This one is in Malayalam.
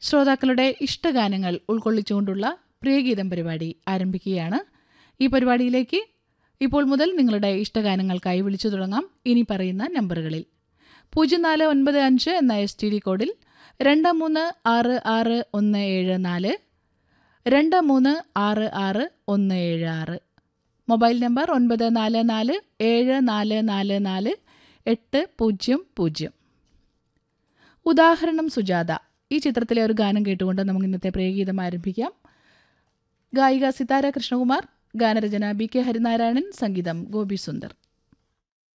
ശ്രോതാക്കളുടെ ഇഷ്ടഗാനങ്ങൾ ഉൾക്കൊള്ളിച്ചുകൊണ്ടുള്ള പ്രിയഗീതം പരിപാടി ആരംഭിക്കുകയാണ് ഈ പരിപാടിയിലേക്ക് ഇപ്പോൾ മുതൽ നിങ്ങളുടെ ഇഷ്ടഗാനങ്ങൾക്കായി വിളിച്ചു തുടങ്ങാം ഇനി പറയുന്ന നമ്പറുകളിൽ പൂജ്യം നാല് ഒൻപത് അഞ്ച് എന്ന എസ് ടി ഡി കോഡിൽ രണ്ട് മൂന്ന് ആറ് ആറ് ഒന്ന് ഏഴ് നാല് രണ്ട് മൂന്ന് ആറ് ആറ് ഒന്ന് ഏഴ് ആറ് മൊബൈൽ നമ്പർ ഒൻപത് നാല് നാല് ഏഴ് നാല് നാല് നാല് എട്ട് പൂജ്യം പൂജ്യം ഉദാഹരണം സുജാത ഈ ചിത്രത്തിലെ ഒരു ഗാനം കേട്ടുകൊണ്ട് നമുക്ക് ഇന്നത്തെ പ്രിയഗീതം ആരംഭിക്കാം ഗായിക സിതാര കൃഷ്ണകുമാർ ഗാനരചന ബി കെ ഹരിനാരായണൻ സംഗീതം ഗോപി സുന്ദർ